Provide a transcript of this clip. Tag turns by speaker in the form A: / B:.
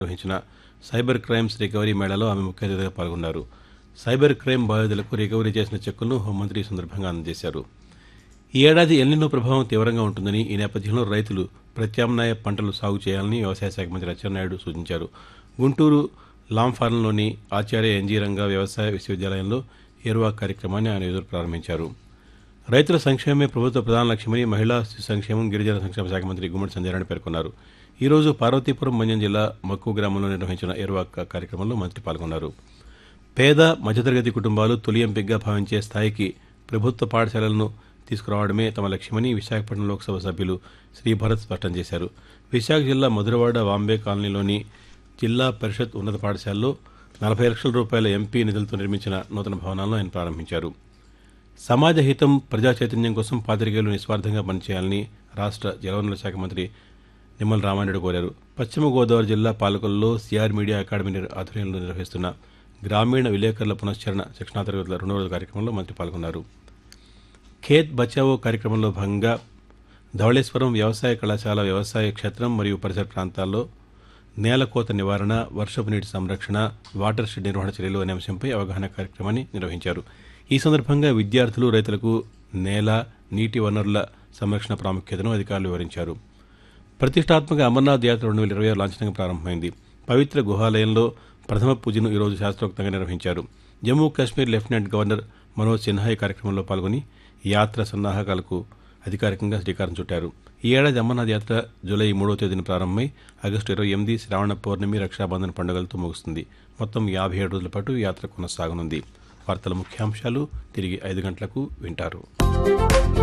A: నిర్వహించిన cyber crimes recovery మేళాలో ఆమె ముఖ్య అతిథిగా పాల్గొన్నారు సైబర్ క్రైమ్ బాధితులకు రికవరీ చేసిన చెక్కులను హోంమంత్రి ఈ సందర్భంగా అందజేశారు ఈ ఏడాది ఎల్నినో ప్రభావం తీవ్రంగా ఉంటుందని ఈ నేపథ్యంలో రైతులు ప్రత్యామ్నాయ పంటలు సాగు చేయాలని వ్యవసాయ శాఖ మంత్రి అచ్చెన్నాయుడు సూచించారు గుంటూరు లాంఫారంలోని ఆచార్య ఎన్జీ రంగా వ్యవసాయ విశ్వవిద్యాలయంలో ఏరువా కార్యక్రమాన్ని ఆయన ఎదురు ప్రారంభించారు రైతుల సంక్షేమమే ప్రభుత్వ ప్రధాన లక్ష్యమని మహిళా శిశు సంక్షేమం గిరిజన సంక్షేమ శాఖ మంత్రి గుమ్మడి సంజయరాణి పేర్కొన్నారు ఈ రోజు పార్వతీపురం మన్యం జిల్లా మక్కు గ్రామంలో నిర్వహించిన ఏరువా కార్యక్రమంలో మంత్రి పాల్గొన్నారు పేద మధ్యతరగతి కుటుంబాలు తొలి ఎంపికగా భావించే స్థాయికి ప్రభుత్వ పాఠశాలలను తీసుకురావడమే తమ లక్ష్యమని విశాఖపట్నం లోక్సభ సభ్యులు శ్రీభరత్ స్పష్టం చేశారు విశాఖ జిల్లా మధురవాడ వాంబే కాలనీలోని జిల్లా పరిషత్ ఉన్నత పాఠశాలలో నలభై లక్షల రూపాయల ఎంపీ నిధులతో నిర్మించిన నూతన భవనాలను ఆయన ప్రారంభించారు సమాజ హితం ప్రజా చైతన్యం కోసం పాతికేయులు నిస్వార్థంగా పనిచేయాలని రాష్ట్ర జలవనరుల శాఖ మంత్రి నిమ్మల రామారెడ్డి కోరారు పశ్చిమ గోదావరి జిల్లా పాలకొల్లో సిఆర్ మీడియా అకాడమీ నిర్- ఆధ్వర్యంలో నిర్వహిస్తున్న గ్రామీణ విలేకరుల పునశ్చరణ శిక్షణా తరగతుల రెండవ రోజు కార్యక్రమంలో మంత్రి పాల్గొన్నారు ఖేత్ బచావో కార్యక్రమంలో భాగంగా ధవళేశ్వరం వ్యవసాయ కళాశాల వ్యవసాయ క్షేత్రం మరియు పరిసర ప్రాంతాల్లో నేలకోత నివారణ వర్షపు నీటి సంరక్షణ వాటర్ షెడ్ నిర్వహణ చర్యలు అనే అంశంపై అవగాహన కార్యక్రమాన్ని నిర్వహించారు ఈ సందర్భంగా విద్యార్థులు రైతులకు నేల నీటి వనరుల సంరక్షణ ప్రాముఖ్యతను అధికారులు వివరించారు ప్రతిష్టాత్మక అమర్నాథ్ యాత్ర రెండు వేల ఇరవై ఆరు లాంఛనంగా ప్రారంభమైంది పవిత్ర గుహాలయంలో ప్రథమ పూజను ఈరోజు శాస్త్రోక్తంగా నిర్వహించారు జమ్మూ కాశ్మీర్ లెఫ్టినెంట్ గవర్నర్ మనోజ్ సిన్హా ఈ కార్యక్రమంలో పాల్గొని యాత్ర సన్నాహకాలకు అధికారికంగా శ్రీకారం చుట్టారు ఈ ఏడాది అమర్నాథ్ యాత్ర జూలై మూడవ తేదీన ప్రారంభమై ఆగస్టు ఇరవై ఎనిమిది శ్రావణ పౌర్ణమి రక్షాబంధన్ పండుగలతో ముగుస్తుంది మొత్తం యాభై ఏడు రోజుల పాటు ఈ యాత్ర కొనసాగనుంది వార్తల ముఖ్యాంశాలు తిరిగి ఐదు గంటలకు వింటారు